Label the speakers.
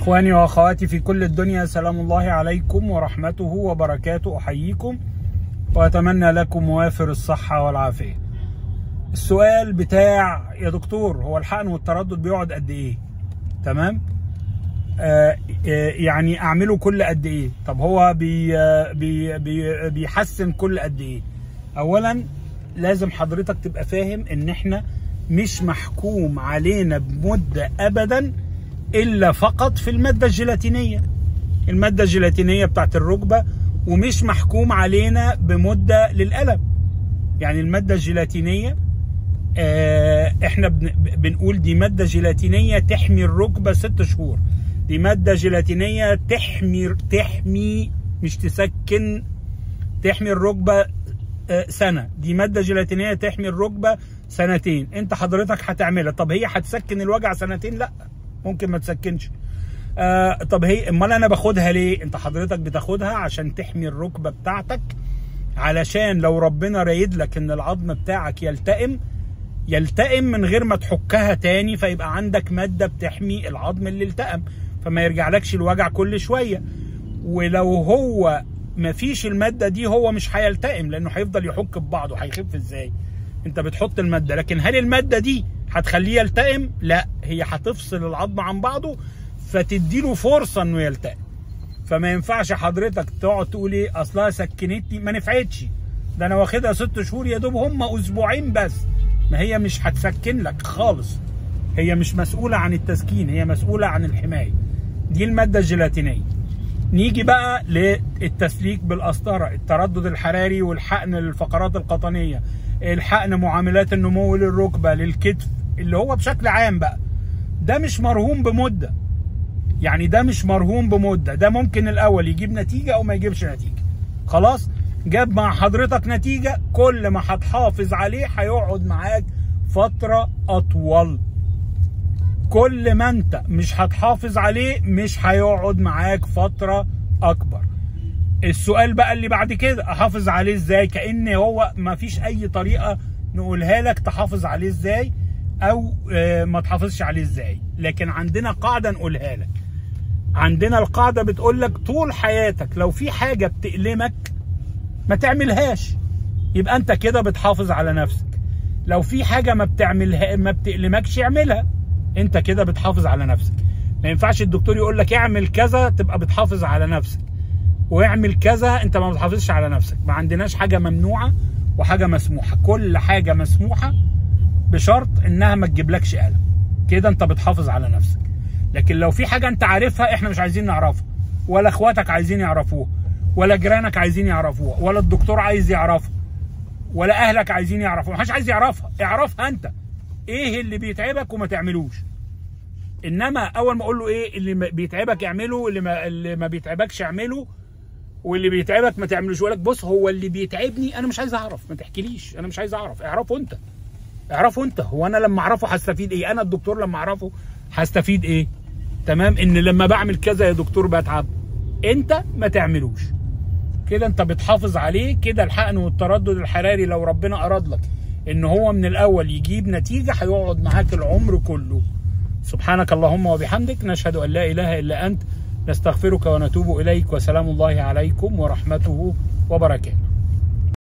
Speaker 1: إخواني وأخواتي في كل الدنيا سلام الله عليكم ورحمته وبركاته أحييكم وأتمنى لكم وافر الصحة والعافية السؤال بتاع يا دكتور هو الحقن والتردد بيقعد قد إيه تمام آه آه يعني أعمله كل قد إيه طب هو بي آه بي بي بيحسن كل قد إيه أولا لازم حضرتك تبقى فاهم إن إحنا مش محكوم علينا بمدة أبداً الا فقط في الماده الجيلاتينيه الماده الجيلاتينيه بتاعت الركبه ومش محكوم علينا بمده للالم يعني الماده الجيلاتينيه آه احنا بن بنقول دي ماده جيلاتينيه تحمي الركبه ست شهور دي ماده جيلاتينيه تحمي تحمي مش تسكن تحمي الركبه آه سنه دي ماده جيلاتينيه تحمي الركبه سنتين انت حضرتك هتعملها طب هي هتسكن الوجع سنتين لا ممكن ما تسكنش آه طب هي امال انا باخدها ليه انت حضرتك بتاخدها عشان تحمي الركبه بتاعتك علشان لو ربنا رايد لك ان العظم بتاعك يلتئم يلتئم من غير ما تحكها تاني فيبقى عندك ماده بتحمي العظم اللي التئم فما يرجعلكش الوجع كل شويه ولو هو ما فيش الماده دي هو مش هيلتئم لانه هيفضل يحك ببعضه هيخف ازاي انت بتحط الماده لكن هل الماده دي هتخليه يلتئم لا هي هتفصل العظم عن بعضه فتديله فرصه انه يلتئم فما ينفعش حضرتك تقعد تقول ايه اصلها سكنتني ما نفعتش ده انا واخدها ست شهور يا دوب هم اسبوعين بس ما هي مش هتسكن لك خالص هي مش مسؤوله عن التسكين هي مسؤوله عن الحمايه دي الماده الجيلاتينيه نيجي بقى للتسليك بالقسطره التردد الحراري والحقن للفقرات القطنيه الحقن معاملات النمو للركبه للكتف اللي هو بشكل عام بقى ده مش مرهون بمده يعني ده مش مرهون بمده ده ممكن الاول يجيب نتيجه او ما يجيبش نتيجه خلاص جاب مع حضرتك نتيجه كل ما هتحافظ عليه هيقعد معاك فتره اطول كل ما انت مش هتحافظ عليه مش هيقعد معاك فتره اكبر السؤال بقى اللي بعد كده احافظ عليه ازاي كان هو ما فيش اي طريقه نقولها لك تحافظ عليه ازاي او ما تحافظش عليه ازاي لكن عندنا قاعده نقولها لك عندنا القاعده بتقول لك طول حياتك لو في حاجه بتألمك ما تعملهاش يبقى انت كده بتحافظ على نفسك لو في حاجه ما بتعملها ما بتألمكش اعملها انت كده بتحافظ على نفسك ما ينفعش الدكتور يقول لك اعمل كذا تبقى بتحافظ على نفسك واعمل كذا انت ما بتحافظش على نفسك ما عندناش حاجه ممنوعه وحاجه مسموحه كل حاجه مسموحه بشرط انها ما تجيبلكش الم كده انت بتحافظ على نفسك لكن لو في حاجه انت عارفها احنا مش عايزين نعرفها ولا اخواتك عايزين يعرفوها ولا جيرانك عايزين يعرفوها ولا الدكتور عايز يعرفها ولا اهلك عايزين يعرفوها محدش عايز يعرفها اعرفها انت ايه اللي بيتعبك وما تعملوش انما اول ما اقول له ايه اللي بيتعبك اعمله اللي ما, اللي ما بيتعبكش اعمله واللي بيتعبك ما تعملوش يقول لك بص هو اللي بيتعبني انا مش عايز اعرف ما تحكيليش انا مش عايز اعرف اعرفه انت اعرفه انت هو انا لما اعرفه هستفيد ايه انا الدكتور لما اعرفه هستفيد ايه تمام ان لما بعمل كذا يا دكتور بتعب انت ما تعملوش كده انت بتحافظ عليه كده الحقن والتردد الحراري لو ربنا اراد لك ان هو من الاول يجيب نتيجه هيقعد معاك العمر كله سبحانك اللهم وبحمدك نشهد ان لا اله الا انت نستغفرك ونتوب اليك وسلام الله عليكم ورحمته وبركاته